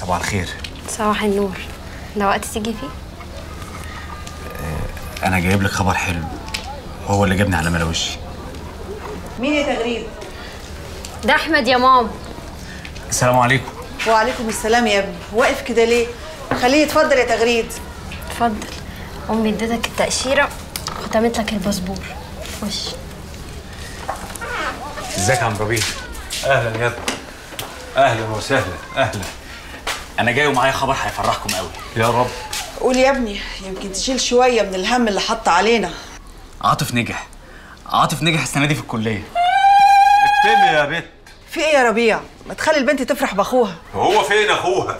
صباح الخير صباح النور ده وقت تيجي فيه انا جايب لك خبر حلو هو اللي جابني على ملاوشي مين يا تغريد؟ ده احمد يا ماما السلام عليكم وعليكم السلام يا ابني واقف كده ليه؟ خليه يتفضل يا تغريد اتفضل امي ادتك التاشيره ختمت لك الباسبور وش ازيك يا عم ربيع اهلا يا ابني اهلا وسهلا اهلا انا جاي ومعايا خبر هيفرحكم قوي يا رب قول يا ابني يمكن تشيل شويه من الهم اللي حط علينا عاطف نجح عاطف نجح السنه دي في الكليه اكتمي يا بت في ايه يا ربيع؟ ما تخلي البنت تفرح باخوها هو فين اخوها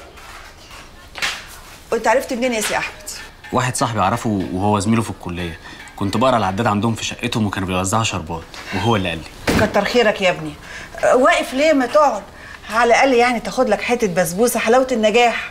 وانت عرفت منين يا سي احمد؟ واحد صاحبي اعرفه وهو زميله في الكليه كنت بقرا العداد عندهم في شقتهم وكانوا بيوزعوا شربات وهو اللي قال لي كتر خيرك يا ابني أه، واقف ليه ما تقعد على الاقل يعني تاخد لك حته بسبوسه حلاوه النجاح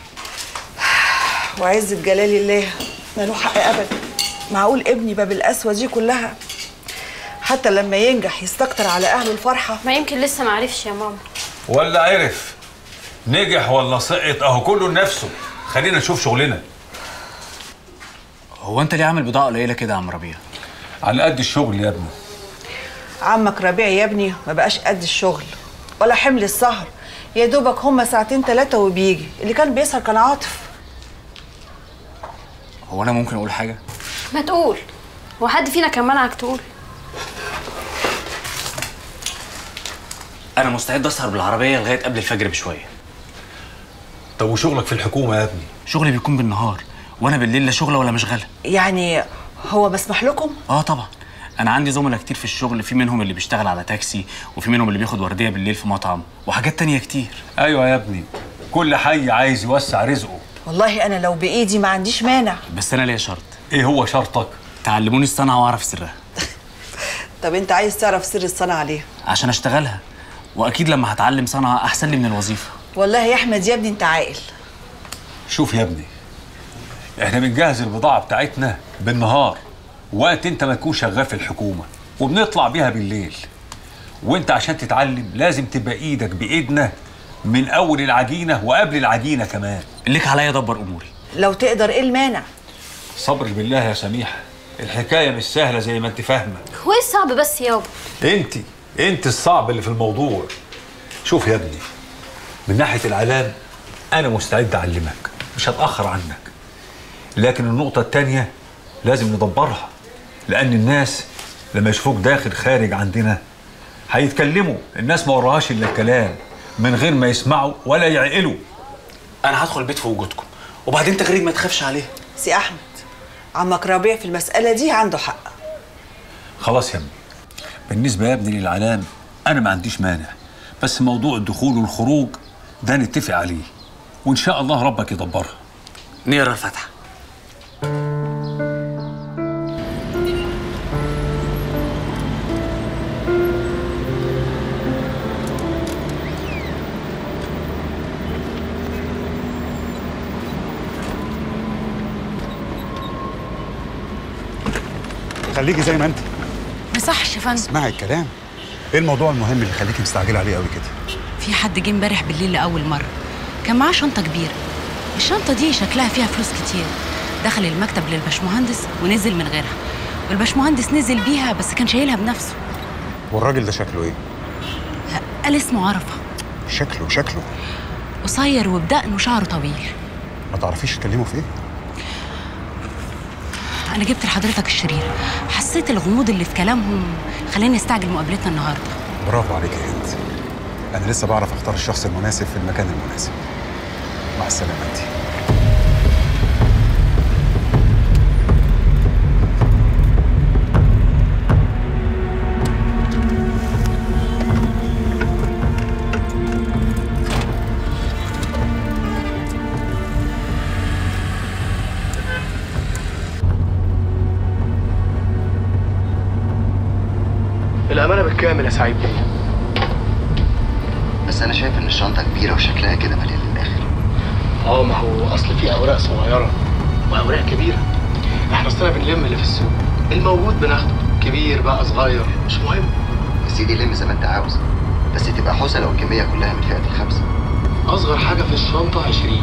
وعزة جلال الله ماله حق ابدا معقول ابني باب القسوه دي كلها حتى لما ينجح يستكتر على اهله الفرحه ما يمكن لسه ما عرفش يا ماما ولا عرف نجح ولا سقط اهو كله لنفسه خلينا نشوف شغلنا هو انت ليه عامل بضاعه قليله كده يا عم ربيع على قد الشغل يا ابني عمك ربيع يا ابني ما بقاش قد الشغل ولا حمل السهر يا دوبك هما ساعتين ثلاثة وبيجي اللي كان بيسهر كان عاطف هو انا ممكن اقول حاجه ما تقول هو حد فينا كان منعك تقول انا مستعد اسهر بالعربيه لغايه قبل الفجر بشويه طب وشغلك في الحكومه يا ابني شغلي بيكون بالنهار وانا بالليل لا شغله ولا مشغله يعني هو مسمح لكم اه طبعا انا عندي زملاء كتير في الشغل في منهم اللي بيشتغل على تاكسي وفي منهم اللي بياخد ورديه بالليل في مطعم وحاجات تانية كتير ايوه يا ابني كل حي عايز يوسع رزقه والله انا لو بايدي ما عنديش مانع بس انا ليا شرط ايه هو شرطك تعلموني الصنعه واعرف سرها طب انت عايز تعرف سر الصنعه ليه عشان اشتغلها واكيد لما هتعلم صنعه احسن لي من الوظيفه والله يا احمد يا ابني انت عاقل شوف يا ابني احنا بنجهز البضاعه بتاعتنا بالنهار وقت انت ما تكون شغال في الحكومه وبنطلع بيها بالليل وانت عشان تتعلم لازم تبقى ايدك بايدنا من اول العجينه وقبل العجينه كمان ليك عليا دبر اموري لو تقدر ايه المانع صبرك بالله يا سميحه الحكايه مش سهله زي ما انت فاهمه هو ايه الصعب بس يابا انت انت الصعب اللي في الموضوع شوف يا ابني من ناحيه العلام انا مستعد اعلمك مش هتاخر عنك لكن النقطه التانية لازم ندبرها لان الناس لما يشوفوك داخل خارج عندنا هيتكلموا الناس ما وراهاش الا الكلام من غير ما يسمعوا ولا يعقلوا انا هدخل البيت في وجودكم وبعدين تغريد ما تخافش عليه سي احمد عمك ربيع في المساله دي عنده حق خلاص يا ابني بالنسبه يا ابني للعلام انا ما عنديش مانع بس موضوع الدخول والخروج ده نتفق عليه وان شاء الله ربك يدبرها نقرا الفاتحه خليكي زي ما انت ما صحش يا فندم اسمعي الكلام ايه الموضوع المهم اللي خليكي مستعجله عليه قوي كده في حد جه امبارح بالليل لاول مره كان معاه شنطه كبيره الشنطه دي شكلها فيها فلوس كتير دخل المكتب للبشمهندس ونزل من غيرها والبشمهندس نزل بيها بس كان شايلها بنفسه والراجل ده شكله ايه قال اسمه عرفه شكله شكله قصير وبدقن وشعره طويل ما تعرفيش تكلمه في ايه انا جبت لحضرتك الشرير حسيت الغموض اللي في كلامهم خلاني استعجل مقابلتنا النهارده برافو عليك يا هند انا لسه بعرف اختار الشخص المناسب في المكان المناسب مع السلامه انت الأمانة بالكامل يا سعيد بيه بس انا شايف ان الشنطه كبيره وشكلها كده مليان للاخر اه ما هو أصل في أوراق صغيرة وأوراق كبيرة احنا أصلنا بنلم اللي في السوق الموجود بناخده كبير بقى صغير مش مهم يا سيدي لم زي ما انت عاوز بس تبقى حوسه لو الكميه كلها من فئه الخمسه اصغر حاجه في الشنطه 20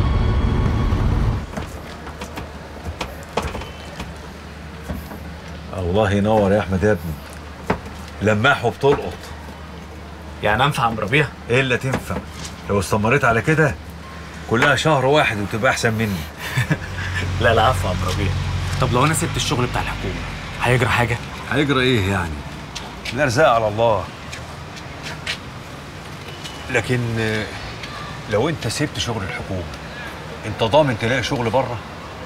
الله ينور يا احمد يا ابني لماح وبتلقط يعني انفع يا عم ربيع ايه اللي تنفع لو استمريت على كده كلها شهر واحد وتبقى احسن مني لا لا عفوا يا عم ربيع طب لو انا سبت الشغل بتاع الحكومه هيجرى حاجه هيجرى ايه يعني الارزاق على الله لكن آه، لو انت سبت شغل الحكومه انت ضامن تلاقي شغل بره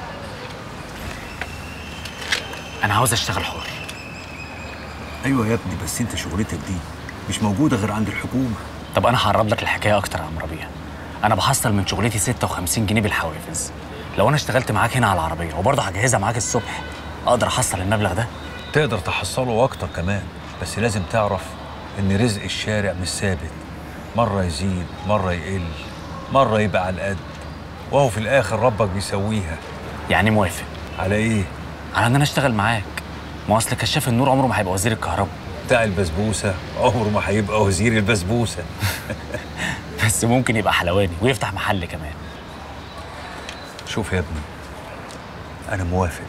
انا عاوز اشتغل حر ايوه يا ابني بس انت شغلتك دي مش موجوده غير عند الحكومه طب انا هقرب لك الحكايه اكتر يا عم ربيع انا بحصل من شغلتي 56 جنيه بالحوافز لو انا اشتغلت معاك هنا على العربيه وبرضه هجهزها معاك الصبح اقدر احصل المبلغ ده تقدر تحصله اكتر كمان بس لازم تعرف ان رزق الشارع مش ثابت مره يزيد مره يقل مره يبقى على القد وهو في الاخر ربك بيسويها يعني موافق على ايه على ان انا اشتغل معاك ما اصل كشاف النور عمره ما هيبقى وزير الكهرباء بتاع البسبوسه عمره ما هيبقى وزير البسبوسه بس ممكن يبقى حلواني ويفتح محل كمان شوف يا ابني انا موافق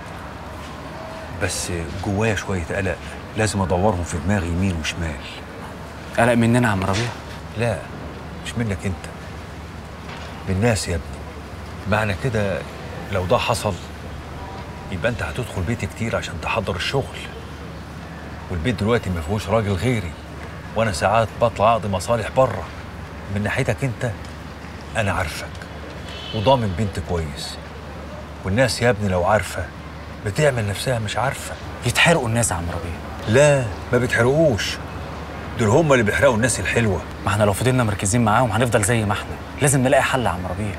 بس جوايا شويه قلق لازم ادورهم في دماغي يمين وشمال قلق مننا يا عم ربيع لا مش منك انت من الناس يا ابني معنى كده لو ده حصل يبقى انت هتدخل بيتي كتير عشان تحضر الشغل والبيت دلوقتي ما فيهوش راجل غيري وانا ساعات بطلع اقضي مصالح بره من ناحيتك انت انا عارفك وضامن بنت كويس والناس يا ابني لو عارفه بتعمل نفسها مش عارفه يتحرقوا الناس يا عم ربيع لا ما بتحرقوش دول هم اللي بيحرقوا الناس الحلوه ما احنا لو فضلنا مركزين معاهم هنفضل زي ما احنا لازم نلاقي حل يا عم ربيع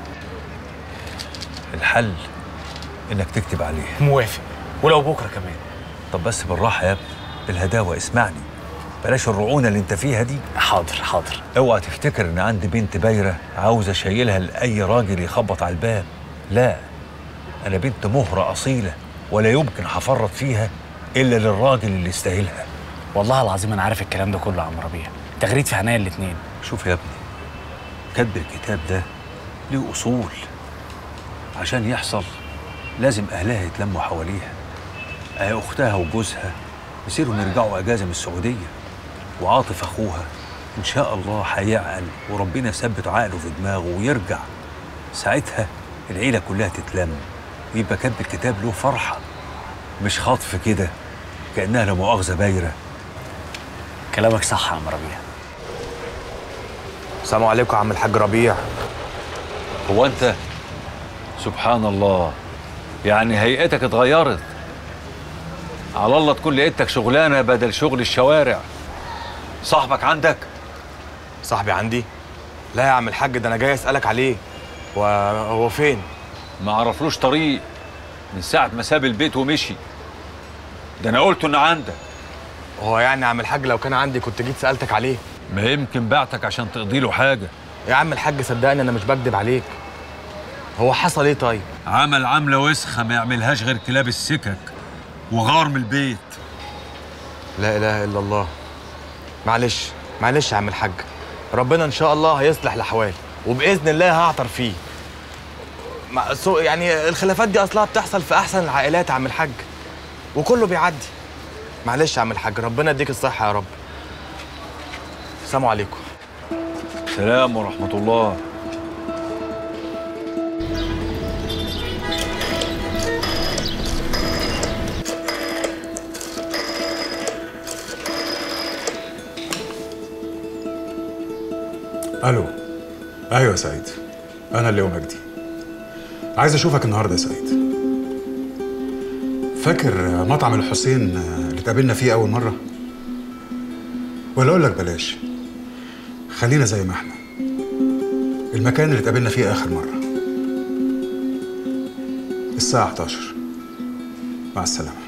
الحل انك تكتب عليه موافق ولو بكره كمان طب بس بالراحه يا ابني بالهداوه اسمعني بلاش الرعونه اللي انت فيها دي حاضر حاضر اوعى تفتكر ان عندي بنت بايره عاوز اشيلها لاي راجل يخبط على الباب لا انا بنت مهره اصيله ولا يمكن هفرط فيها الا للراجل اللي يستاهلها والله العظيم انا عارف الكلام ده كله يا عم ربيع تغريد في عينيا الاتنين شوف يا ابني كتب الكتاب ده له اصول عشان يحصل لازم اهلها يتلموا حواليها اهي اختها وجوزها يصيروا يرجعوا اجازه من السعوديه وعاطف اخوها ان شاء الله هيعقل وربنا يثبت عقله في دماغه ويرجع ساعتها العيله كلها تتلم ويبقى كتب الكتاب له فرحه مش خطف كده كانها لا مؤاخذه بايره كلامك صح يا عم ربيع السلام عليكم يا عم الحاج ربيع هو انت سبحان الله يعني هيئتك اتغيرت على الله تكون لقيتك شغلانه بدل شغل الشوارع صاحبك عندك صاحبي عندي لا يا عم الحاج ده انا جاي اسالك عليه وهو فين ما عرفلوش طريق من ساعه ما ساب البيت ومشي ده انا قلت انه عندك هو يعني يا عم الحاج لو كان عندي كنت جيت سالتك عليه ما يمكن بعتك عشان تقضي له حاجه يا عم الحاج صدقني انا مش بكدب عليك هو حصل ايه طيب عمل عمله وسخه ما يعملهاش غير كلاب السكك وغار من البيت لا اله الا الله معلش معلش يا عم الحاج ربنا ان شاء الله هيصلح الاحوال وباذن الله هعطر فيه مع- سو- يعني الخلافات دي اصلها بتحصل في احسن العائلات يا عم الحاج وكله بيعدي معلش يا عم الحاج ربنا يديك الصحه يا رب السلام عليكم سلام ورحمه الله الو ايوه يا سعيد انا اللي مجدي عايز اشوفك النهارده يا سعيد فاكر مطعم الحسين اللي اتقابلنا فيه اول مره ولا اقول لك بلاش خلينا زي ما احنا المكان اللي اتقابلنا فيه اخر مره الساعه 11 مع السلامه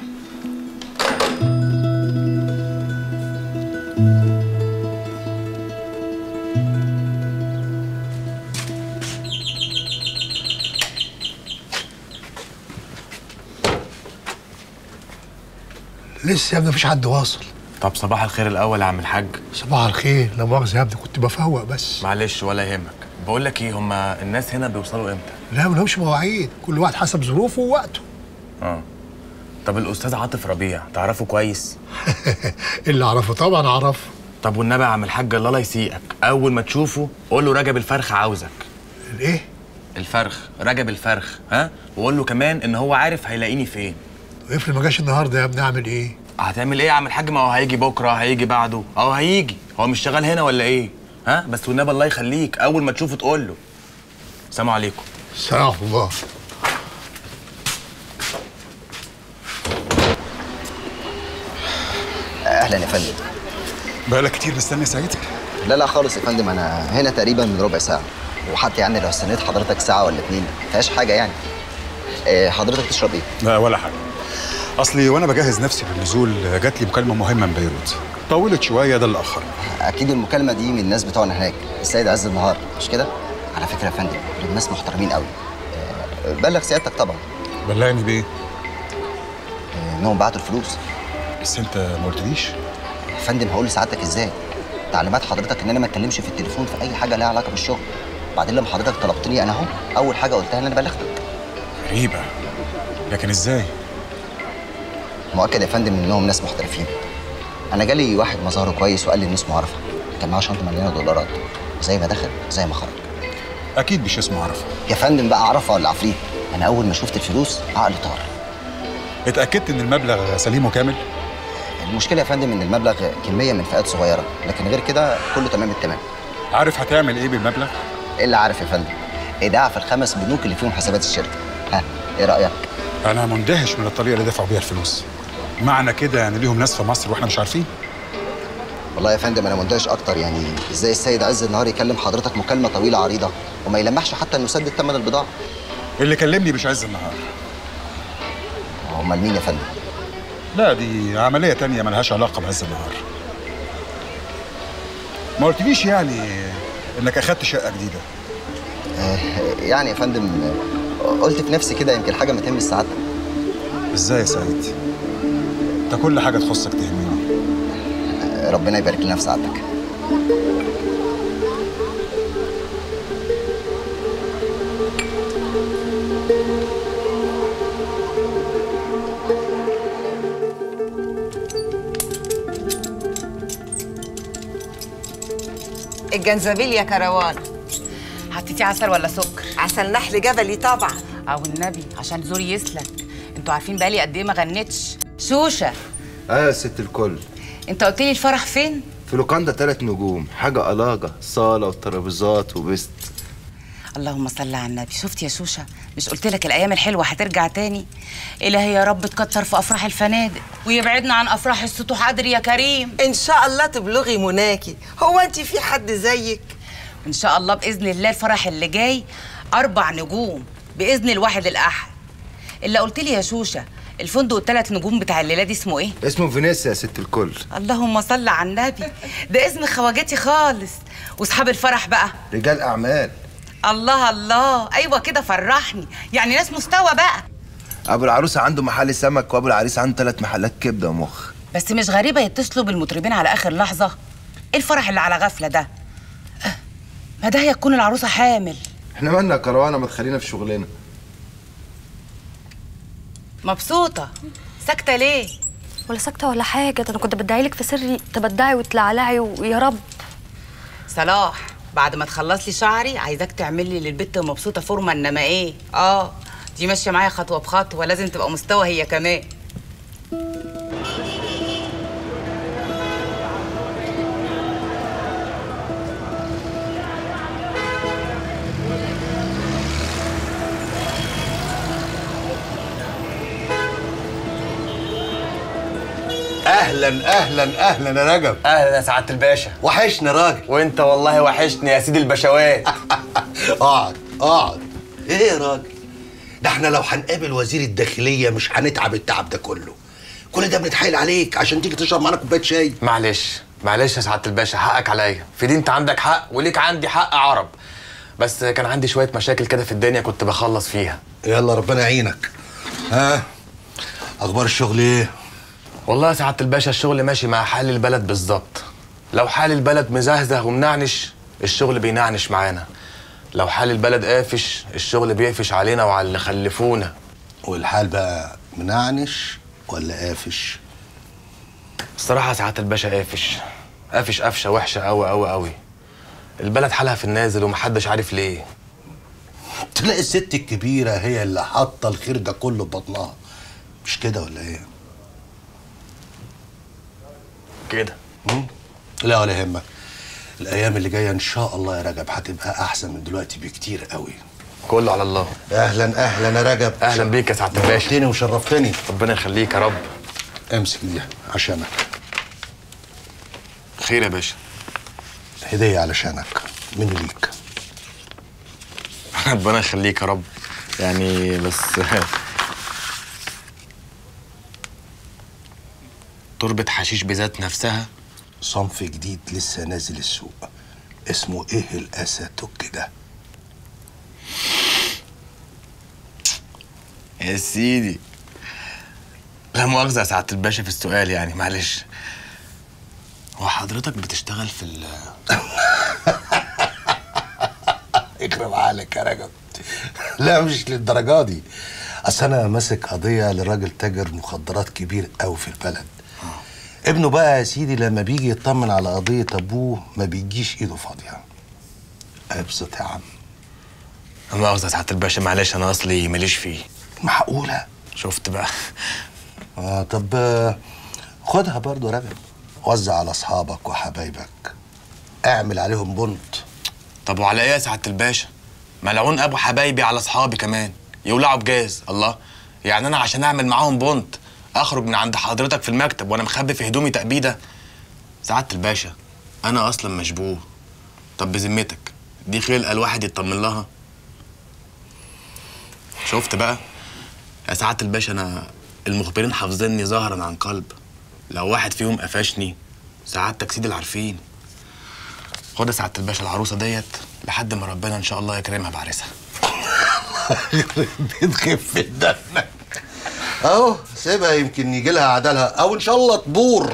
لسه يا ابني مفيش حد واصل طب صباح الخير الاول يا عم الحاج صباح الخير لا مؤاخذه يا ابني كنت بفوق بس معلش ولا يهمك بقول لك ايه هما الناس هنا بيوصلوا امتى لا ملهمش مواعيد كل واحد حسب ظروفه ووقته اه طب الاستاذ عاطف ربيع تعرفه كويس اللي اعرفه طبعا اعرفه طب والنبي يا عم الحاج الله لا يسيئك اول ما تشوفه قول له رجب الفرخ عاوزك الايه الفرخ رجب الفرخ ها وقول له كمان ان هو عارف هيلاقيني فين افرض ما جاش النهارده يا ابني اعمل ايه هتعمل ايه يا عم الحاج ما هو هيجي بكره هيجي بعده اهو هيجي هو مش شغال هنا ولا ايه ها بس والنبي الله يخليك اول ما تشوفه تقول له سلام عليكم سلام الله اهلا يا فندم بقالك كتير مستني سعيد لا لا خالص يا فندم انا هنا تقريبا من ربع ساعه وحتى يعني لو استنيت حضرتك ساعه ولا اتنين ما فيهاش حاجه يعني إيه حضرتك تشرب ايه لا ولا حاجه اصلي وانا بجهز نفسي للنزول جات لي مكالمه مهمه من بيروت طولت شويه ده اللي اخرني اكيد المكالمه دي من الناس بتوعنا هناك السيد عز النهار مش كده على فكره يا فندم دول ناس محترمين قوي آه، بلغ سيادتك طبعا بلغني بيه آه، انهم بعتوا الفلوس بس انت ما قلتليش يا فندم هقول لسعادتك ازاي تعليمات حضرتك ان انا ما اتكلمش في التليفون في اي حاجه لها علاقه بالشغل بعدين لما حضرتك طلبتني انا اهو اول حاجه قلتها ان انا بلغتك غريبه لكن ازاي مؤكد يا فندم انهم ناس محترفين انا جالي واحد مظهره كويس وقال لي ان اسمه عرفه كان معاه شنطه مليانه دولارات زي ما دخل زي ما خرج اكيد مش اسمه عرفه يا فندم بقى عرفه ولا عفريت انا اول ما شفت الفلوس عقلي طار اتاكدت ان المبلغ سليم وكامل المشكله يا فندم ان المبلغ كميه من فئات صغيره لكن غير كده كله تمام التمام عارف هتعمل ايه بالمبلغ الا عارف يا فندم ايداع في الخمس بنوك اللي فيهم حسابات الشركه ها ايه رايك انا مندهش من الطريقه اللي دفعوا بيها الفلوس معنى كده يعني ليهم ناس في مصر واحنا مش عارفين والله يا فندم انا مندهش اكتر يعني ازاي السيد عز النهار يكلم حضرتك مكالمه طويله عريضه وما يلمحش حتى انه سدد ثمن البضاعه اللي كلمني مش عز النهار امال مين يا فندم لا دي عمليه تانية ملهاش علاقه بعز النهار ما قلتليش يعني انك اخدت شقه جديده آه، يعني يا فندم آه، قلت في نفسي كده يمكن حاجه ما تهمش سعادتك ازاي يا سعيد انت كل حاجه تخصك تهمني آه، ربنا يبارك لنا في سعادتك الجنزبيل يا كروان حطيتي عسل ولا سكر عسل نحل جبلي طبعا او النبي عشان زوري يسلك انتوا عارفين بقالي قد ايه ما غنتش شوشه اه يا ست الكل انت قلت لي الفرح فين في لوكاندا ثلاث نجوم حاجة ألاجة صالة وترابيزات وبست اللهم صل على النبي شفت يا شوشه مش قلت لك الايام الحلوه هترجع تاني الهي يا رب تكتر في افراح الفنادق ويبعدنا عن افراح السطوح قادر يا كريم ان شاء الله تبلغي مناكي هو انت في حد زيك ان شاء الله باذن الله الفرح اللي جاي اربع نجوم باذن الواحد الاحد اللي قلت لي يا شوشه الفندق الثلاث نجوم بتاع الليله دي اسمه ايه اسمه فينيسيا يا ست الكل اللهم صل على النبي ده اسم خواجاتي خالص واصحاب الفرح بقى رجال أعمال الله الله ايوه كده فرحني يعني ناس مستوى بقى أبو العروسة عنده محل سمك وأبو العريس عنده ثلاث محلات كبدة ومخ بس مش غريبه يتصلوا بالمطربين على اخر لحظه ايه الفرح اللي على غفله ده أه، ما ده هيكون العروسه حامل احنا مالنا يا كروانة ما تخلينا في شغلنا مبسوطه ساكته ليه ولا ساكته ولا حاجه ده انا كنت بدعي لك في سري تبدعي وتلعلعي ويا رب صلاح بعد ما تخلص لي شعري عايزاك تعمل لي للبت مبسوطه فورمه انما ايه اه دي ماشيه معايا خطوه بخطوه لازم تبقى مستوى هي كمان اهلا اهلا اهلا يا رجب اهلا يا سعاده الباشا وحشني راجل وانت والله وحشني يا سيدي البشوات اقعد اقعد ايه يا راجل ده احنا لو هنقابل وزير الداخليه مش هنتعب التعب ده كله كل ده بنتحايل عليك عشان تيجي تشرب معانا كوبايه شاي معلش معلش يا سعاده الباشا حقك عليا في دي انت عندك حق وليك عندي حق عرب بس كان عندي شويه مشاكل كده في الدنيا كنت بخلص فيها يلا ربنا يعينك ها اخبار الشغل ايه والله يا سعاده الباشا الشغل ماشي مع حال البلد بالظبط لو حال البلد مزهزه ومنعنش الشغل بينعنش معانا لو حال البلد قافش الشغل بيقفش علينا وعلى اللي خلفونا والحال بقى منعنش ولا قافش الصراحة ساعات الباشا قافش قافش قفشة وحشة أوي أوي أوي البلد حالها في النازل ومحدش عارف ليه تلاقي الست الكبيرة هي اللي حاطة الخير ده كله في بطنها مش كده ولا ايه؟ كده لا ولا يهمك الأيام اللي جاية إن شاء الله يا رجب هتبقى أحسن من دلوقتي بكتير قوي كله على الله أهلا أهلا يا رجب أهلا بيك يا سعادة الباشا شرفتني وشرفتني ربنا يخليك يا رب امسك دي عشانك خير يا باشا هدية علشانك مني ليك ربنا يخليك يا رب يعني بس تربة حشيش بذات نفسها صنف جديد لسه نازل السوق اسمه ايه الاساتوك ده يا سيدي لا مؤاخذة يا سعادة الباشا في السؤال يعني معلش هو حضرتك بتشتغل في ال اكرم عليك يا رجب لا مش للدرجة دي اصل انا ماسك قضية لراجل تاجر مخدرات كبير قوي في البلد ابنه بقى يا سيدي لما بيجي يطمن على قضية ابوه ما بيجيش ايده فاضية ابسط يا عم لا مؤاخذة يا سعادة الباشا معلش أنا أصلي ماليش فيه معقولة شفت بقى اه طب آه، خدها برضو يا رجب وزع على اصحابك وحبايبك اعمل عليهم بنت طب وعلى إيه يا سعادة الباشا ملعون أبو حبايبي على أصحابي كمان يولعوا بجاز الله يعني أنا عشان أعمل معاهم بونت أخرج من عند حضرتك في المكتب وأنا مخبي في هدومي تأبيدة سعادة الباشا أنا أصلا مشبوه طب بذمتك دي خلقة الواحد يطمن لها شفت بقى يا سعادة الباشا أنا المخبرين حافظيني ظهرا عن قلب لو واحد فيهم قفشني سعادتك سيد العارفين خد يا سعادة الباشا العروسة ديت لحد ما ربنا إن شاء الله يكرمها بعريسها بتخف دمك اهو سيبها يمكن يجي لها عدلها او ان شاء الله تبور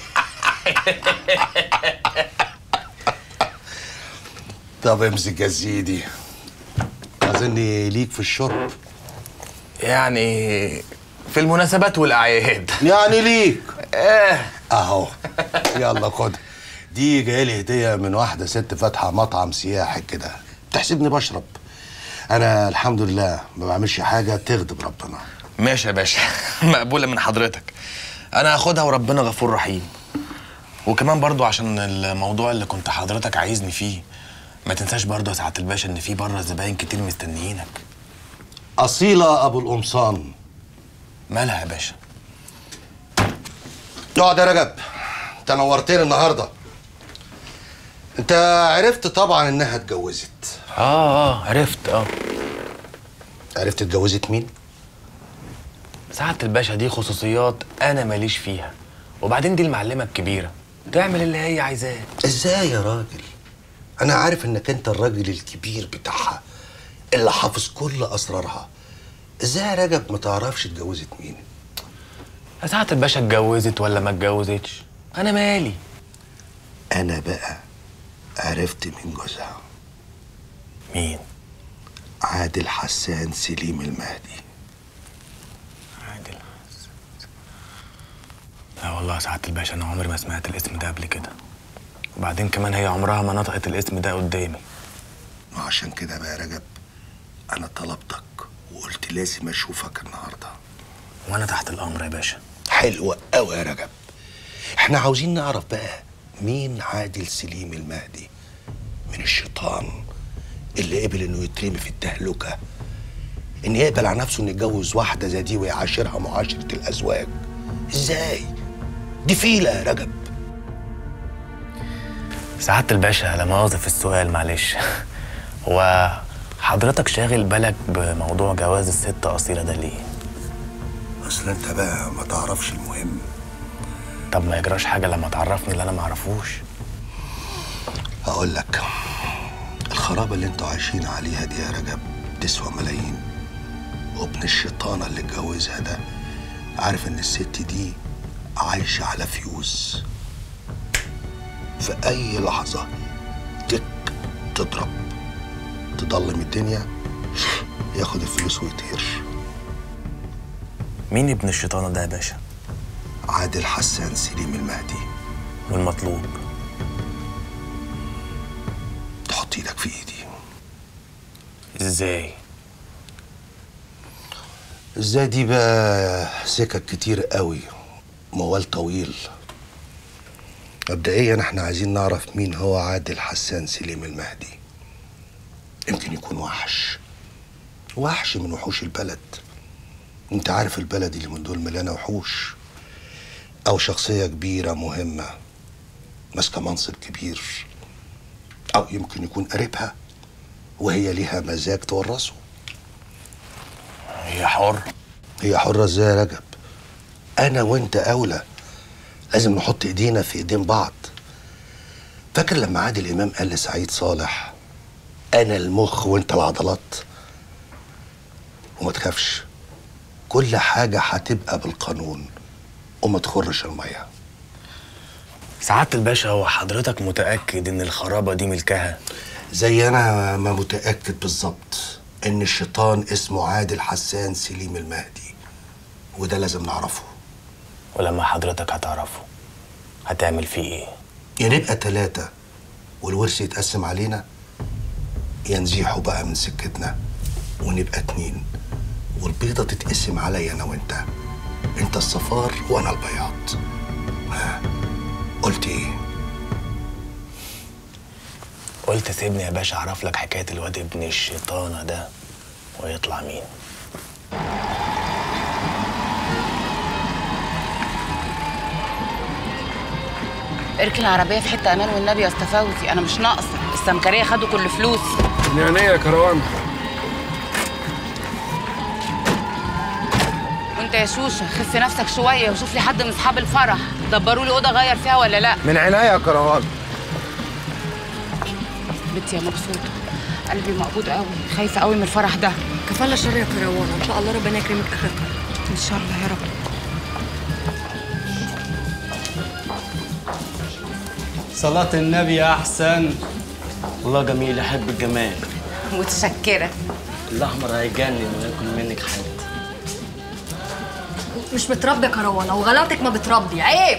طب امسك يا سيدي اظني ليك في الشرب يعني في المناسبات والأعياد يعني ليك ايه اهو يلا خد دي جايه لي هديه من واحده ست فاتحه مطعم سياحي كده بتحسبني بشرب انا الحمد لله ما بعملش حاجه تغضب ربنا ماشي يا باشا مقبولة من حضرتك أنا هاخدها وربنا غفور رحيم وكمان برضو عشان الموضوع اللي كنت حضرتك عايزني فيه ما تنساش برضو يا سعادة الباشا إن في بره زباين كتير مستنيينك اصيله ابو القمصان مالها يا باشا اقعد يا رجب انت نورتني النهارده انت عرفت طبعا انها اتجوزت اه اه عرفت اه عرفت اتجوزت مين سعادة الباشا دي خصوصيات أنا ماليش فيها وبعدين دي المعلمة الكبيرة تعمل اللي هي عايزاه ازاي يا راجل انا عارف انك انت الراجل الكبير بتاعها اللي حافظ كل اسرارها ازاي يا رجب ما تعرفش اتجوزت مين يا سعادة الباشا اتجوزت ولا ما اتجوزتش أنا مالي انا بقى عرفت مين جوزها مين عادل حسان سليم المهدي عادل لا والله يا سعادة الباشا أنا عمري ما سمعت الاسم ده قبل كده وبعدين كمان هي عمرها ما نطقت الاسم ده قدامي وعشان كده بقى يا رجب انا طلبتك وقلت لازم اشوفك النهارده وأنا تحت الأمر يا باشا حلوة قوي يا رجب احنا عاوزين نعرف بقى مين عادل سليم المهدي من الشيطان اللي قبل انه يترمي في التهلكة ان يقبل على نفسه انه يتجوز واحدة زي دي ويعاشرها معاشرة الازواج ازاي دي فيلة يا رجب سعادة الباشا لا مؤاخذة في السؤال معلش هو حضرتك شاغل بالك بموضوع جواز الست أصيلة ده ليه؟ اصل انت بقى ما تعرفش المهم طب ما يجراش حاجة لما تعرفني اللي أنا معرفوش هقول لك الخرابة اللي انتوا عايشين عليها دي يا رجب تسوى ملايين وابن الشيطانة اللي اتجوزها ده عارف ان الست دي عايشة على فيوز في أي لحظة تك تضرب تضلم الدنيا ياخد الفلوس ويطير مين ابن الشيطان ده يا باشا عادل حسان سليم المهدي والمطلوب تحط ايدك في ايدي ازاي ازاي دي بقى سكك كتير قوي موال طويل مبدئيا احنا عايزين نعرف مين هو عادل حسان سليم المهدي يمكن يكون وحش وحش من وحوش البلد انت عارف البلد اللي من دول مليانه وحوش او شخصيه كبيره مهمه ماسكه منصب كبير او يمكن يكون قريبها وهي ليها مزاج تورثه هي حر هي حرة ازاي يا رجب انا وانت اولى لازم نحط ايدينا في ايدين بعض فاكر لما عادل امام قال لسعيد صالح انا المخ وانت العضلات وما تخافش كل حاجة هتبقى بالقانون وما تخرش المية سعادة الباشا هو حضرتك متأكد إن الخرابة دي ملكها؟ زي انا ما متأكد بالظبط ان الشيطان اسمه عادل حسان سليم المهدي وده لازم نعرفه ولما حضرتك هتعرفه هتعمل فيه إيه؟ يا نبقى تلاتة والورث يتقسم علينا يا نزيحه بقى من سكتنا ونبقى اتنين والبيضة تتقسم عليا أنا وأنت أنت الصفار وأنا البياض ها، قلت إيه؟ قلت سيبني يا باشا أعرف لك حكاية الواد ابن الشيطانة ده ويطلع مين اركن العربيه في حته امان والنبي يا اسطى فوزي انا مش ناقصه السمكريه خدوا كل فلوسي من عينيا يا كروان وانت يا شوشه خف نفسك شويه وشوف لي حد من اصحاب الفرح دبروا لي اوضه اغير فيها ولا لا من عينيا يا كروان بنتي يا مبسوطه قلبي مقبوض قوي خايفه قوي من الفرح ده كفالة شر يا كروان ان شاء الله ربنا يكرمك اخر ان شاء الله يا رب صلاة النبي أحسن الله جميل يحب الجمال متشكره الأحمر هيجنن وياكل منك حد مش متربي يا كروان او غلطك ما بتربي عيب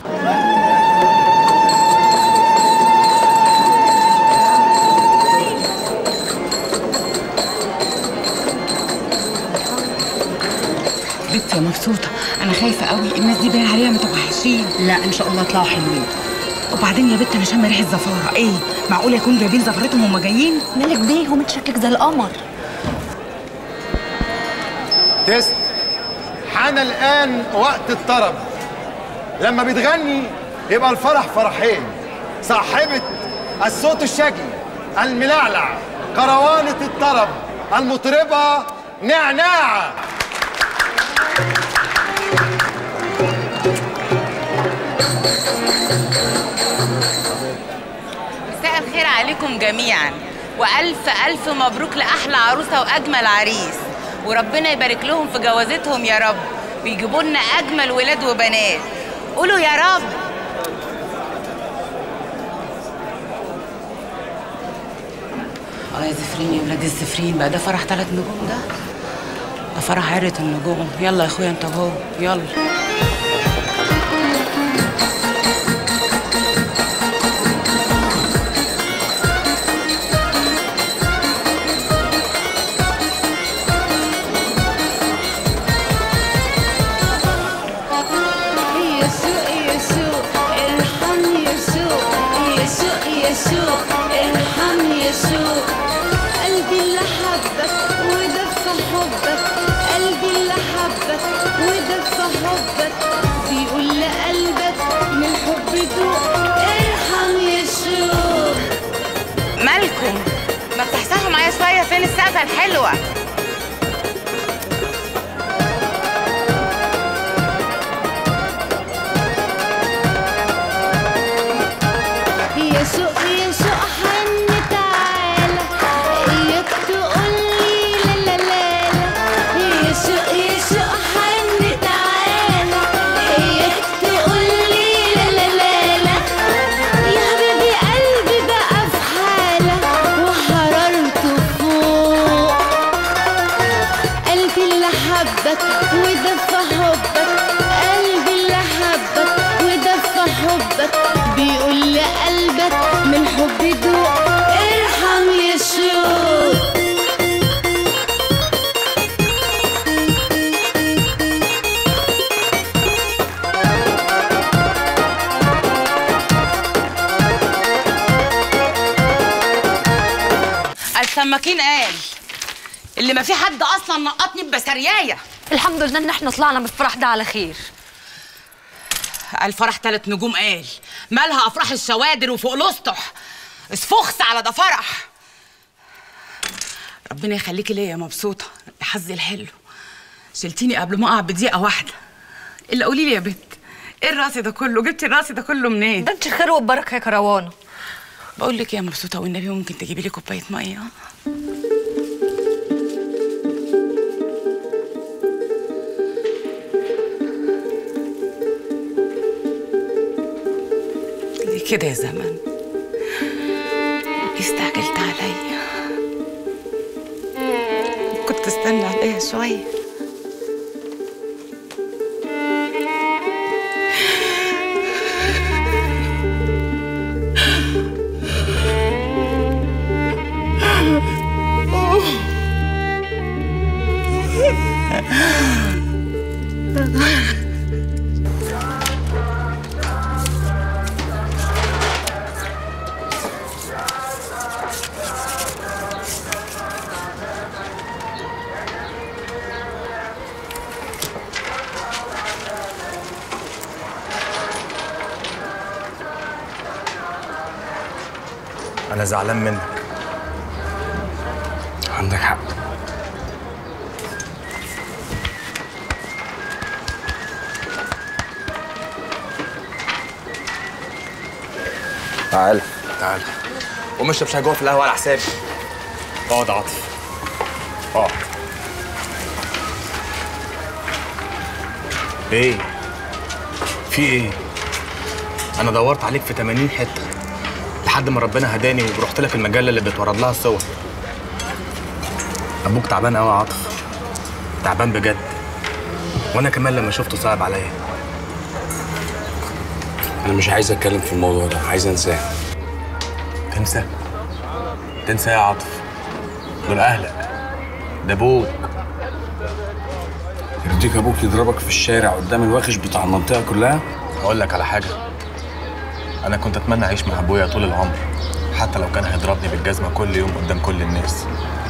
بنتي يا مبسوطه انا خايفه قوي الناس دي باين عليها متوحشين لا ان شاء الله يطلعوا حلوين وبعدين يا بنت انا شامه ريحه زفاره ايه معقول يكونوا جايبين زفرتهم وهم جايين مالك بيهم انت شكلك زي القمر تست حان الآن وقت الطرب لما بتغني يبقى الفرح فرحين صاحبة الصوت الشجي الملعلع كروانة الطرب المطربة نعناع مساء الخير عليكم جميعا والف الف مبروك لاحلى عروسه واجمل عريس وربنا يبارك لهم في جوازتهم يا رب ويجيبوا لنا اجمل ولاد وبنات قولوا يا رب اه يا زفرين يا ولاد الزفرين بقى ده فرح ثلاث نجوم ده ده فرح عرة النجوم يلا يا اخويا انت وهو يلا يسوع يسوع ارحم يسوع يسوع يسوع ارحم يسوع قلبي اللي حبك ودفى حبك قلبي اللي حبك ودفى حبك بيقول لقلبك من الحب دوق ارحم يسوع مالكم ما بتحسحوا معايا شويه فين السقفه الحلوه يسوع يسوع حن تعالى اياك تقول لي لا لا لا لا يسوع يسوع حن تعالى اياك تقول لي لا لا لا لا يا حبيبي قلبي بقى في حالة وحرارته السماكين قال اللي ما في حد اصلا نقطني ببسريايه الحمد لله ان احنا طلعنا من الفرح ده على خير الفرح تلات نجوم قال مالها افراح الشوادر وفوق الاسطح اسفخس على ده فرح ربنا يخليكي ليا مبسوطه يا حظي الحلو شلتيني قبل ما اقع بدقيقه واحده الا قولي لي يا بنت ايه الراس ده كله جبتي الراس ده كله منين ده انت خير وبركه يا كروانه بقول لك يا مبسوطه والنبي ممكن تجيبي لي كوبايه ميه ليه كده يا زمن استعجلت عليا كنت استنى عليا شويه انا زعلان منك عندك حق تعال تعال قوم اشرب شاي جوه في القهوه على حسابي اقعد عاطف اقعد ايه في ايه انا دورت عليك في 80 حته لحد ما ربنا هداني ورحت لك المجله اللي بتورد لها الصور ابوك تعبان قوي يا عاطف تعبان بجد وانا كمان لما شفته صعب عليا انا مش عايز اتكلم في الموضوع ده عايز انساه تنسى تنسى يا عاطف دول اهلك ده ابوك يرضيك ابوك يضربك في الشارع قدام الوحش بتاع المنطقه كلها اقول لك على حاجه انا كنت اتمنى اعيش مع ابويا طول العمر حتى لو كان هيضربني بالجزمه كل يوم قدام كل الناس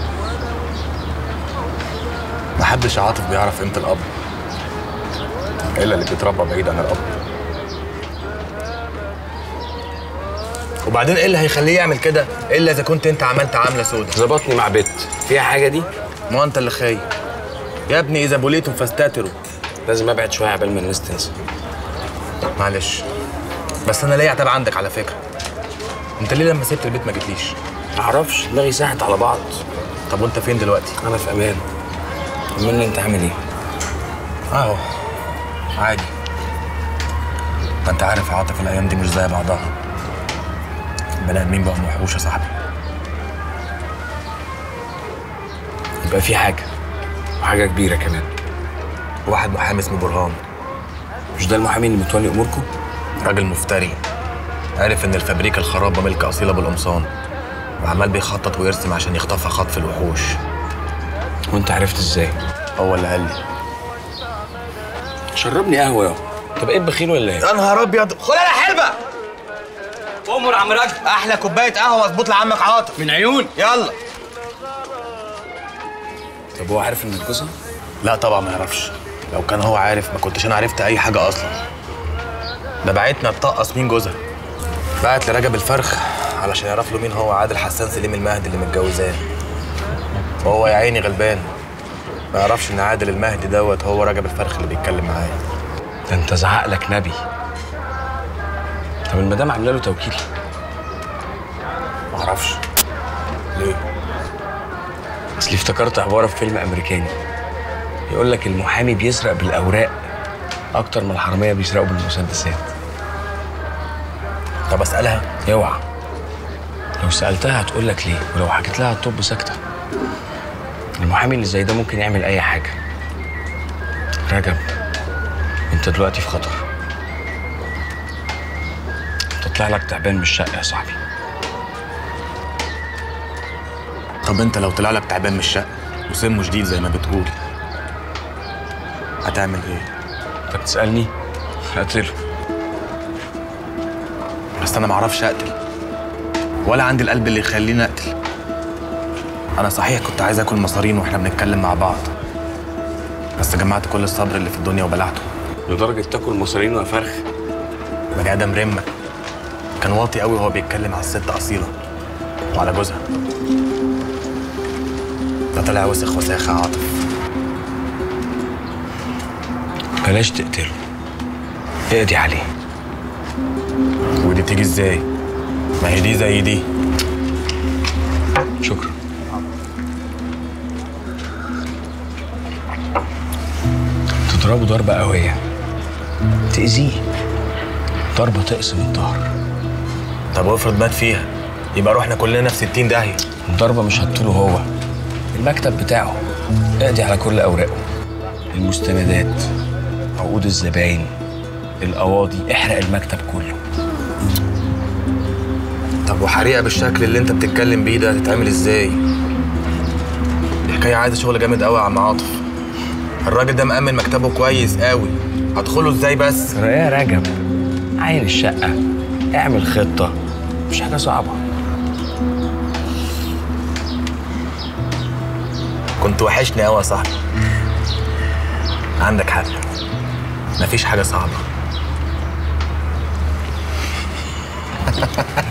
محدش يا عاطف بيعرف قيمه الاب الا اللي بيتربى بعيد عن الاب وبعدين ايه اللي هيخليه يعمل كده الا اذا كنت انت عملت عامله سودا ظبطني مع بنت فيها حاجه دي ما انت اللي خايف يا ابني اذا بوليتم فاستتروا لازم ابعد شويه عبال ما الناس تنسى معلش بس انا ليا عتاب عندك على فكره انت ليه لما سبت البيت ما جيتليش معرفش دماغي ساحت على بعض طب وانت فين دلوقتي انا في امان طمني انت عامل ايه اهو عادي ما انت عارف يا عاطف الايام دي مش زي بعضها البني ادمين بقوا موحوش يا صاحبي يبقى في حاجه وحاجه كبيره كمان واحد محامي اسمه برهان مش ده المحامي اللي متولي اموركم راجل مفتري عارف ان الفابريكا الخرابه ملك اصيله بالقمصان وعمال بيخطط ويرسم عشان يخطفها خطف الوحوش وانت عرفت ازاي هو اللي قال لي شربني قهوه يا طب ايه بخيل ولا ايه يا نهار ابيض خد انا حلبه امر عم راجل احلى كوبايه قهوه اظبط لعمك عاطف من عيون يلا طب هو عارف انك جوزها لا طبعا ما يعرفش لو كان هو عارف ما كنتش انا عرفت اي حاجه اصلا ده بعتنا تطقص مين جوزها بعت لرجب الفرخ علشان يعرف له مين هو عادل حسان سليم المهدي اللي متجوزاه وهو يا عيني غلبان ما يعرفش ان عادل المهدي دوت هو رجب الفرخ اللي بيتكلم معايا ده انت زعق لك نبي طب المدام عامله له توكيل ما اعرفش ليه اصلي افتكرت عباره في فيلم امريكاني يقول لك المحامي بيسرق بالاوراق اكتر من الحراميه بيسرقوا بالمسدسات طب اسالها اوعى لو سالتها هتقول لك ليه ولو حكيت لها هتطب ساكته المحامي اللي زي ده ممكن يعمل اي حاجه رجب انت دلوقتي في خطر تطلع لك تعبان من الشقه يا صاحبي طب انت لو طلع لك تعبان من الشقه وسمه شديد زي ما بتقول هتعمل ايه انت بتسالني هقتله بس انا ما اعرفش اقتل ولا عندي القلب اللي يخليني اقتل انا صحيح كنت عايز اكل مصارين واحنا بنتكلم مع بعض بس جمعت كل الصبر اللي في الدنيا وبلعته لدرجه تاكل مصارين وفرخ بني ادم رمه كان واطي قوي وهو بيتكلم على الست اصيله وعلى جوزها ده طلع وسخ وساخه عاطف بلاش تقتله اقضي عليه ودي تيجي ازاي ما هي دي زي دي شكرا تضربه ضربة قوية تأذيه ضربة تقسم الظهر طب وافرض مات فيها يبقى روحنا كلنا في 60 داهيه الضربة مش هتطوله هو المكتب بتاعه اقضي على كل أوراقه المستندات عقود الزباين القواضي احرق المكتب كله طب وحريقه بالشكل اللي انت بتتكلم بيه ده هتتعمل ازاي دي حكايه عايزه شغل جامد قوي يا عم عاطف الراجل ده مأمن مكتبه كويس قوي هدخله ازاي بس يا رجب عين الشقة اعمل خطة مش حاجة صعبة كنت وحشني قوي يا صاحبي عندك حق مفيش حاجه صعبه